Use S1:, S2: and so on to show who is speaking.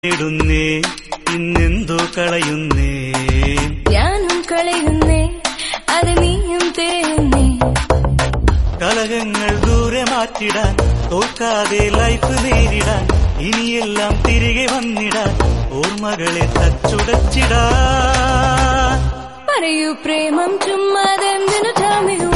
S1: ഇടുന്നേ ഇന്നെന്തോ കളയുന്നേ
S2: ഞാനും കളയുന്നേ അത് നീയും തിരയുന്നേ
S1: കലഹങ്ങൾ ദൂരെ മാറ്റിടാൻ തോൽക്കാതെ ലൈഫ് നേരിടാൻ ഇനിയെല്ലാം തിരികെ വന്നിടാൻ ഓർമ്മകളെ തച്ചുടച്ചിടാൻ
S2: പറയൂ പ്രേമം ചുമ്മാതെന്തിനു tell me